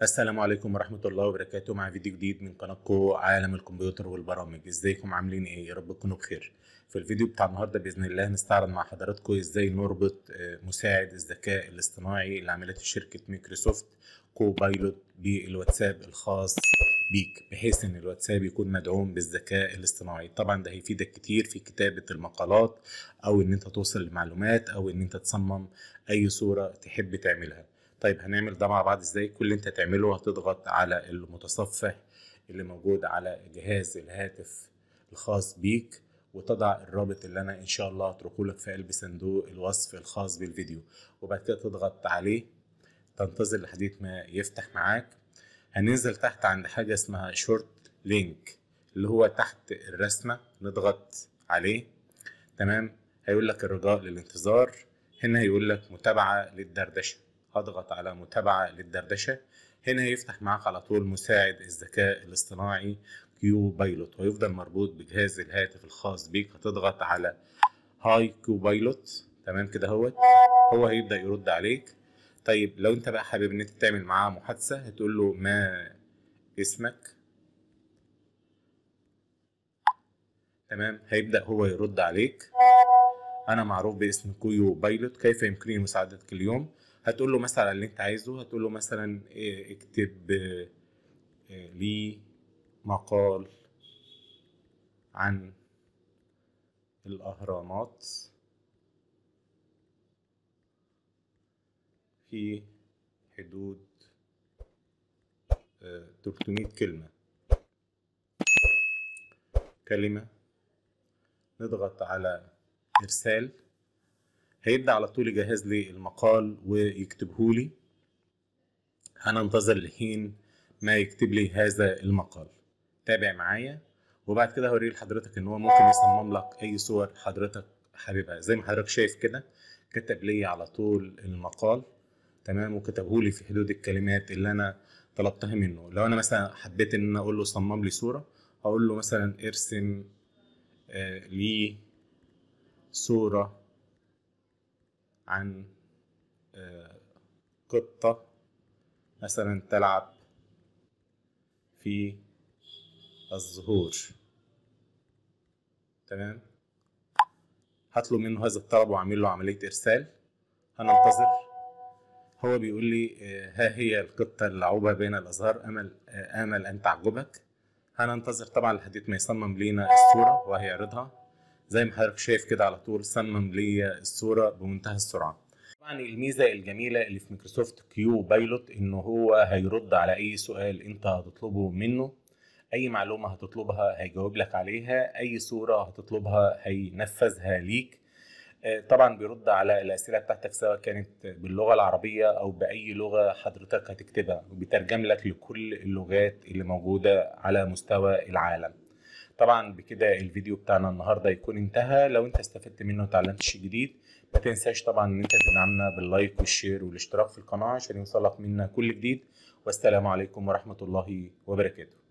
السلام عليكم ورحمة الله وبركاته مع فيديو جديد من قناتكم عالم الكمبيوتر والبرامج ازيكم عاملين ايه يا رب تكونوا بخير في الفيديو بتاع النهارده باذن الله هنستعرض مع حضراتكم ازاي نربط آه، مساعد الذكاء الاصطناعي اللي عملته شركة مايكروسوفت كوبايلوت بالواتساب الخاص بيك بحيث ان الواتساب يكون مدعوم بالذكاء الاصطناعي طبعا ده هيفيدك كتير في كتابة المقالات او ان انت توصل لمعلومات او ان انت تصمم اي صورة تحب تعملها طيب هنعمل ده مع بعض ازاي كل اللي انت تعمله هتضغط على المتصفح اللي موجود على جهاز الهاتف الخاص بيك وتضع الرابط اللي انا ان شاء الله هتركه لك في قلب صندوق الوصف الخاص بالفيديو وبعد كده تضغط عليه تنتظر لحد ما يفتح معاك هننزل تحت عند حاجة اسمها شورت لينك اللي هو تحت الرسمة نضغط عليه تمام هيقول لك الرجاء للانتظار هنا هيقول لك متابعة للدردشة هضغط على متابعة للدردشة هنا هيفتح معاك على طول مساعد الذكاء الاصطناعي كيو بايلوت ويفضل مربوط بجهاز الهاتف الخاص بيك هتضغط على هاي كيو بايلوت تمام كده اهوت هو هيبدأ يرد عليك طيب لو انت بقى حابب ان انت تعمل معاه محادثة هتقول له ما اسمك تمام هيبدأ هو يرد عليك انا معروف باسم كويو بايلوت كيف يمكنني مساعدتك اليوم هتقول له مثلا اللي انت عايزه هتقول له مثلا إيه، اكتب إيه، لي مقال عن الأهرامات في حدود آه، 300 كلمة كلمة نضغط على إرسال هيبدأ على طول يجهز لي المقال ويكتبه لي هننتظر لحين ما يكتب لي هذا المقال تابع معايا وبعد كده هوري لحضرتك ان هو ممكن يصمم لك اي صور حضرتك حاببها زي ما حضرتك شايف كده كتب لي على طول المقال تمام وكتبه لي في حدود الكلمات اللي انا طلبتها منه لو انا مثلا حبيت ان انا اقول له صمم لي صورة هقول له مثلا ارسم آه لي صورة عن آه، قطة مثلا تلعب في الزهور تمام هطلب منه هذا الطلب واعمل له عملية ارسال هننتظر هو بيقول لي آه، ها هي القطة اللعوبة بين الازهار امل آه، امل ان تعجبك هننتظر طبعا لحد ما يصمم لينا الصورة وهيعرضها زي ما حضرتك شايف كده على طول صمم لي الصورة بمنتهى السرعة طبعا الميزة الجميلة اللي في مايكروسوفت كيو بايلوت انه هو هيرد على اي سؤال انت هتطلبه منه اي معلومة هتطلبها هيجاوب لك عليها اي صورة هتطلبها هينفذها ليك آه، طبعا بيرد على الاسئله بتاعتك سواء كانت باللغه العربيه او باي لغه حضرتك هتكتبها وبيترجم لك لكل اللغات اللي موجوده على مستوى العالم طبعا بكده الفيديو بتاعنا النهارده يكون انتهى لو انت استفدت منه وتعلمت شيء جديد ما تنساش طبعا ان انت تدعمنا باللايك والشير والاشتراك في القناه عشان يوصلك منا كل جديد والسلام عليكم ورحمه الله وبركاته